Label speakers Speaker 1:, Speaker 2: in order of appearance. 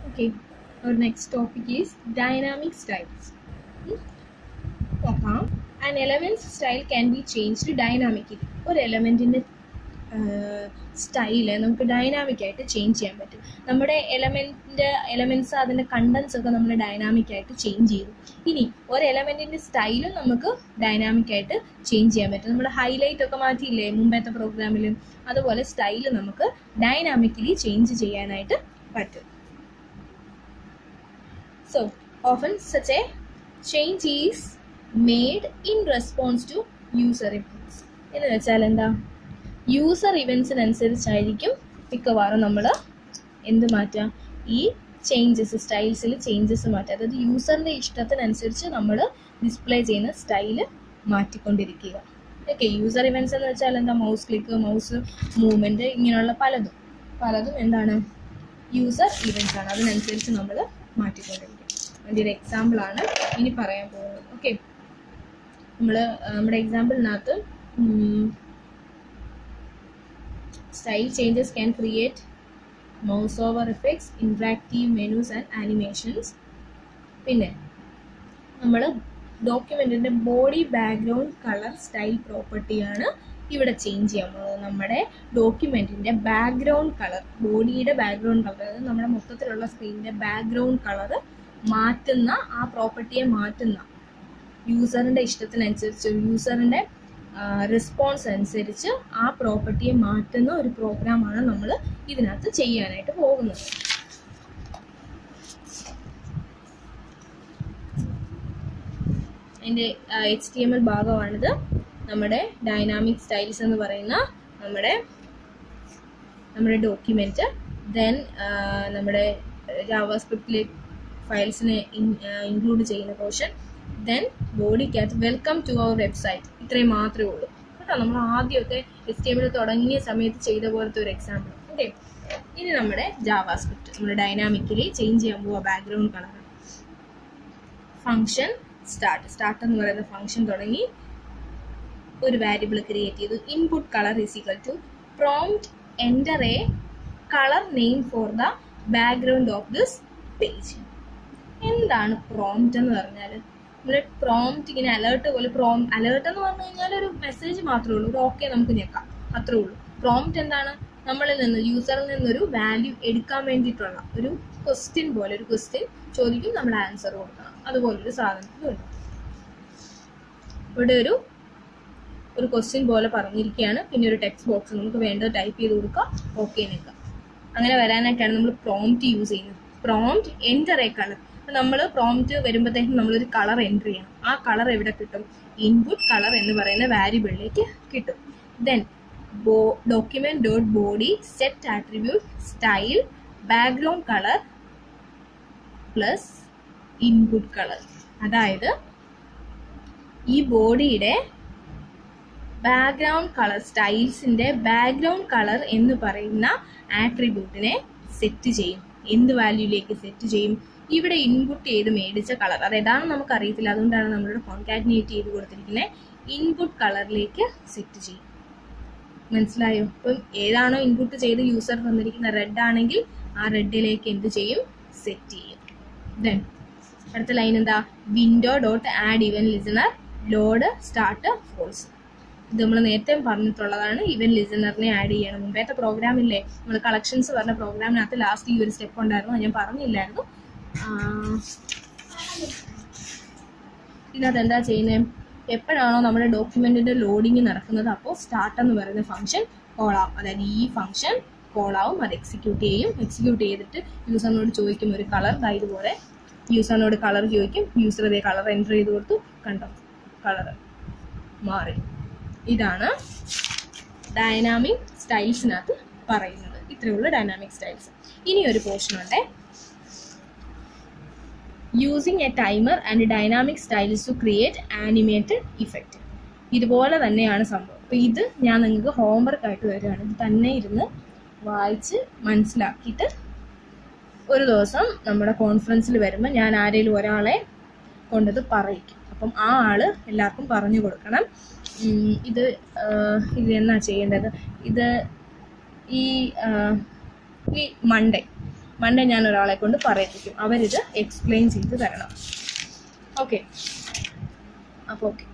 Speaker 1: Okay, our next topic is dynamic styles. Hmm? നോക്കാം an elements style can be changed dynamically ഒരു എലമെൻറ്റിൻ്റെ style നമുക്ക് dynamic ആയിട്ട് change ചെയ്യാൻ പറ്റും നമ്മുടെ എലമെൻറ്റിൻ്റെ എലമെൻറ്റ്സ് അതിൻ്റെ കണ്ടൻസ് ഒക്കെ നമ്മൾ ഡൈനാമിക് ആയിട്ട് ചേഞ്ച് ചെയ്തു ഇനി ഒരു എലമെൻറ്റിൻ്റെ സ്റ്റൈലും നമുക്ക് ഡൈനാമിക് ആയിട്ട് ചേഞ്ച് ചെയ്യാൻ പറ്റും നമ്മുടെ ഹൈലൈറ്റ് ഒക്കെ മാറ്റിയില്ലേ മുമ്പത്തെ പ്രോഗ്രാമിലും അതുപോലെ സ്റ്റൈല് നമുക്ക് ഡൈനാമിക്കലി ചേഞ്ച് ചെയ്യാനായിട്ട് പറ്റും So, often such a change is made in response to user events. എന്ന് വെച്ചാൽ എന്താ യൂസർ ഇവൻസിനനുസരിച്ചായിരിക്കും മിക്കവാറും നമ്മൾ എന്ത് മാറ്റുക ഈ ചേഞ്ചസ് സ്റ്റൈൽസിൽ ചേഞ്ചസ് മാറ്റുക അതായത് യൂസറിൻ്റെ ഇഷ്ടത്തിനനുസരിച്ച് നമ്മൾ ഡിസ്പ്ലേ ചെയ്യുന്ന സ്റ്റൈല് മാറ്റിക്കൊണ്ടിരിക്കുക ഓക്കെ യൂസർ ഇവൻസ് എന്ന് വെച്ചാൽ എന്താ മൗസ് ക്ലിക്ക് മൗസ് മൂവ്മെൻറ്റ് ഇങ്ങനെയുള്ള പലതും പലതും എന്താണ് യൂസർ ഇവൻസ് ആണ് അതിനനുസരിച്ച് നമ്മൾ മാറ്റിക്കൊണ്ടിരിക്കും അതിൻ്റെ ഒരു എക്സാമ്പിളാണ് ഇനി പറയാൻ പോകുന്നത് ഓക്കെ നമ്മൾ നമ്മുടെ എക്സാമ്പിളിനകത്ത് style changes can create mouse over effects interactive menus and animations പിന്നെ നമ്മൾ ഡോക്യുമെൻറ്റിൻ്റെ ബോഡി ബാക്ക്ഗ്രൗണ്ട് കളർ സ്റ്റൈൽ പ്രോപ്പർട്ടിയാണ് ഇവിടെ ചേഞ്ച് ചെയ്യാൻ പോകുന്നത് നമ്മുടെ ഡോക്യുമെൻറ്റിൻ്റെ ബാക്ക്ഗ്രൗണ്ട് കളർ ബോഡിയുടെ ബാക്ക്ഗ്രൗണ്ട് കളർ അതായത് നമ്മുടെ മൊത്തത്തിലുള്ള സ്ക്രീനിൻ്റെ ബാക്ക്ഗ്രൗണ്ട് കളർ മാറ്റുന്ന ആ പ്രോപ്പർട്ടിയെ മാറ്റുന്ന യൂസറിൻ്റെ ഇഷ്ടത്തിനനുസരിച്ച് യൂസറിൻ്റെ റെസ്പോൺസ് അനുസരിച്ച് ആ പ്രോപ്പർട്ടിയെ മാറ്റുന്ന ഒരു പ്രോഗ്രാമാണ് നമ്മൾ ഇതിനകത്ത് ചെയ്യാനായിട്ട് പോകുന്നത് അതിൻ്റെ എച്ച് ടി എം എൽ ഭാഗമാണിത് നമ്മുടെ ഡൈനാമിക് സ്റ്റൈൽസ് എന്ന് പറയുന്ന നമ്മുടെ നമ്മുടെ ഡോക്യുമെൻറ്റ് ദെൻ നമ്മുടെ ജാവാസ്ക്രിപ്റ്റിലെ ഫയൽസിനെ ഇൻക്ലൂഡ് ചെയ്യുന്ന പോർഷൻ ദെൻ ബോഡിക്കകത്ത് വെൽക്കം ടു അവർ വെബ്സൈറ്റ് ഇത്രയും മാത്രമേ ഉള്ളൂ കേട്ടോ നമ്മൾ ആദ്യമൊക്കെ എസ് ടി എമ്മിൽ തുടങ്ങിയ സമയത്ത് ചെയ്ത പോലത്തെ ഒരു എക്സാമ്പിൾ ഓക്കെ ഇനി നമ്മുടെ ജാവാസ്ക്രിപ്റ്റ് നമ്മുടെ ഡൈനാമിക്കലി ചേഞ്ച് ചെയ്യാൻ പോവുക background colour function start start എന്ന് പറയുന്ന ഫങ്ഷൻ തുടങ്ങി ഒരു വാരിയബിൾ ക്രിയേറ്റ് ചെയ്തു input colour is equal to prompt enter a colour name for the background of this page എന്താണ് പ്രോംപ്റ്റ് എന്ന് പറഞ്ഞാൽ നമ്മൾ പ്രോംപ്റ്റ് ഇങ്ങനെ അലേർട്ട് പോലെ പ്രോം അലേർട്ട് എന്ന് പറഞ്ഞു കഴിഞ്ഞാൽ ഒരു മെസ്സേജ് മാത്രമേ ഉള്ളൂ ഒരു ഓക്കെ നമുക്ക് ഞെക്കാം അത്രേ ഉള്ളൂ പ്രോംപ്റ്റ് എന്താണ് നമ്മളിൽ നിന്ന് യൂസറിൽ നിന്നൊരു വാല്യൂ എടുക്കാൻ വേണ്ടിയിട്ടുള്ള ഒരു ക്വസ്റ്റ്യൻ പോലെ ഒരു ക്വസ്റ്റ്യൻ ചോദിക്കും നമ്മൾ ആൻസർ കൊടുക്കണം അതുപോലൊരു സാധനത്തിലുണ്ട് ഇവിടെ ഒരു ഒരു ക്വസ്റ്റ്യൻ പോലെ പറഞ്ഞിരിക്കുകയാണ് പിന്നെ ഒരു ടെക്സ്റ്റ് ബോക്സ് നമുക്ക് വേണ്ടത് ടൈപ്പ് ചെയ്ത് കൊടുക്കുക ഓക്കെ നിൽക്കുക അങ്ങനെ വരാനായിട്ടാണ് നമ്മൾ പ്രോംപ്റ്റ് യൂസ് ചെയ്യുന്നത് പ്രോംപ്റ്റ് എൻ്റർ എ കളർ നമ്മൾ പ്രോംപ്റ്റ് വരുമ്പോഴത്തേക്കും നമ്മളൊരു കളർ എൻ്റർ ചെയ്യണം ആ കളർ എവിടെ കിട്ടും ഇൻപുട്ട് കളർ എന്ന് പറയുന്ന വാരിയബിളിലേക്ക് കിട്ടും ദെൻ ബോ document dot body set attribute style background colour plus input colour അതായത് ഈ ബോഡിയുടെ ബാക്ക്ഗ്രൗണ്ട് കളർ സ്റ്റൈൽസിന്റെ ബാക്ക്ഗ്രൗണ്ട് കളർ എന്ന് പറയുന്ന ആട്രിബ്യൂട്ടിനെ സെറ്റ് ചെയ്യും എന്ത് വാല്യൂയിലേക്ക് സെറ്റ് ചെയ്യും ഇവിടെ ഇൻപുട്ട് ചെയ്ത് മേടിച്ച കളർ അത് ഏതാണെന്ന് നമുക്ക് അറിയത്തില്ല അതുകൊണ്ടാണ് നമ്മളിവിടെ കോൺകാറ്റിനേറ്റ് ചെയ്ത് കൊടുത്തിരിക്കുന്നത് ഇൻപുട്ട് കളറിലേക്ക് സെറ്റ് ചെയ്യും മനസ്സിലായോ അപ്പം ഏതാണോ ഇൻപുട്ട് ചെയ്ത് യൂസർ തന്നിരിക്കുന്ന റെഡ് ആണെങ്കിൽ ആ റെഡിലേക്ക് എന്ത് ചെയ്യും സെറ്റ് ചെയ്യും ദെൻ അടുത്ത ലൈൻ എന്താ window dot add event listener load start false ഇത് നമ്മൾ നേരത്തെ പറഞ്ഞിട്ടുള്ളതാണ് ഇവൻ ലിസണറിനെ ആഡ് ചെയ്യണം മുമ്പേത്തെ പ്രോഗ്രാമില്ലേ നമ്മൾ കളക്ഷൻസ് പറഞ്ഞ പ്രോഗ്രാമിനകത്ത് ലാസ്റ്റ് ഈ ഒരു സ്റ്റെപ്പ് ഉണ്ടായിരുന്നു അത് ഞാൻ പറഞ്ഞില്ലായിരുന്നു ഇതിനകത്ത് എന്താ ചെയ്യുന്നത് എപ്പോഴാണോ നമ്മുടെ ഡോക്യുമെന്റിന്റെ ലോഡിങ് നടക്കുന്നത് അപ്പോൾ സ്റ്റാർട്ട് എന്ന് പറയുന്ന ഫംഗ്ഷൻ കോൾ ആവും അതായത് ഈ ഫംഗ്ഷൻ കോൾ ആവും അത് എക്സിക്യൂട്ട് ചെയ്യും എക്സിക്യൂട്ട് ചെയ്തിട്ട് യൂസറിനോട് ചോദിക്കും ഒരു കളർ ഇതുപോലെ യൂസറിനോട് കളർ ചോദിക്കും യൂസർ ഇതേ കളർ എൻ്റർ ചെയ്ത് കൊടുത്തു കണ്ടോ കളർ മാറി ഇതാണ് ഡൈനാമിക് സ്റ്റൈൽസിനകത്ത് പറയുന്നത് ഇത്രയുള്ള ഡൈനാമിക് സ്റ്റൈൽസ് ഇനി ഒരു പോർഷൻ ഉണ്ട് using a timer and dynamic styles to create animated effect ഇതുപോലെ തന്നെയാണ് സംഭവം അപ്പോൾ ഇത് ഞാൻ നിങ്ങൾക്ക് ഹോംവർക്ക് ആയിട്ട് തരുവാണ് ഇത് തന്നെ ഇരുന്ന് വായിച്ച് മനസ്സിലാക്കിയിട്ട് ഒരു ദിവസം നമ്മുടെ കോൺഫറൻസിൽ വരുമ്പോൾ ഞാൻ ആരെങ്കിലും ഒരാളെ കൊണ്ടത് പറയിക്കും അപ്പം ആ ആള് എല്ലാവർക്കും പറഞ്ഞു കൊടുക്കണം ഉം, ഇത് ആഹ്, ഇത് എന്നാ ചെയ്യേണ്ടത് ഇത് ഈ ആഹ്, ഈ മൺഡേ മൺഡേ ഞാൻ ഒരാളെ കൊണ്ട് പറയിപ്പിക്കും അവരിത് എക്സ്പ്ലെയിൻ ചെയ്ത് തരണം ഓക്കെ അപ്പോൾ ഓക്കെ